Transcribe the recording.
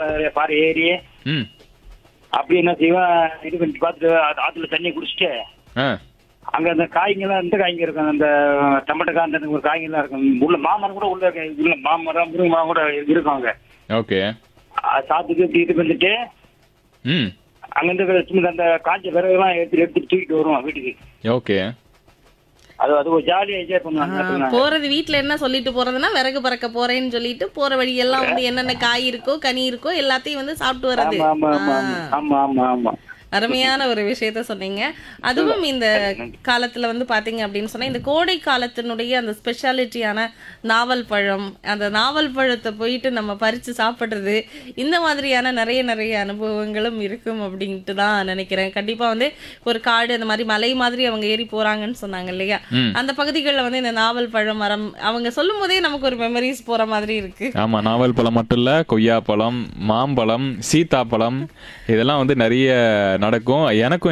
பாறை பாறை ஏறி ம் அப்படி என்ன செய்வேன் இது பண்ணி பார்த்துட்டு ஆத்து- ஆத்துல தண்ணி குடிச்சிட்டு ஆ அங்க அந்த காய்ங்கெல்லாம் இந்த காய்ங்க இருக்கும் அந்த டமட்டக்கா அந்த ஒரு காய்ங்கெல்லாம் இருக்கும் உள்ள மாமரம் கூட உள்ள இருக்கு. உள்ள மாமரம் முருங்கை மரம் கூட இருக்கும் அங்க ஓகே அது சாத்துக்கு இப்படி இது பண்ணிட்டு ம் அங்கிருந்து சும்மா அந்த காஞ்ச விறகுலாம் எடுத்து எடுத்து தூக்கிட்டு வருவோம் வீட்டுக்கு ஓகே அது அது ஒரு ஜாலியா என்ஜாய் பண்ணுவாங்க ஆ, போறது வீட்ல என்ன சொல்லிட்டு போறதுன்னா விறகு பறக்க போறேன்னு சொல்லிட்டு போற வழியெல்லாம் வந்து என்னென்ன காய் இருக்கோ கனி இருக்கோ எல்லாத்தையும் வந்து சாப்பிட்டு வர்றது ஆமா ஆமா ஆமா ஆ. ஆமா ஆமா ஆமா அருமையான ஒரு விஷயத்த சொன்னீங்க அதுவும் இந்த காலத்துல வந்து பாத்தீங்க அப்படின்னு சொன்னா இந்த கோடை காலத்தினுடைய அந்த ஸ்பெஷாலிட்டியான நாவல் பழம் அந்த நாவல் பழத்தை போயிட்டு நம்ம பறிச்சு சாப்பிடுறது இந்த மாதிரியான நிறைய நிறைய அனுபவங்களும் இருக்கும் அப்படின்ட்டு தான் நினைக்கிறேன் கண்டிப்பா வந்து ஒரு காடு அந்த மாதிரி மலை மாதிரி அவங்க ஏறி போறாங்கன்னு சொன்னாங்க இல்லையா ம். அந்த பகுதிகளில் வந்து இந்த நாவல் பழம் மரம் அவங்க சொல்லும் போதே நமக்கு ஒரு மெமரிஸ் போற மாதிரி இருக்கு ஆமா நாவல் பழம் மட்டும் இல்ல கொய்யாப்பழம் மாம்பழம் சீத்தாப்பழம் இதெல்லாம் வந்து நிறைய நடக்கும் எனக்கும்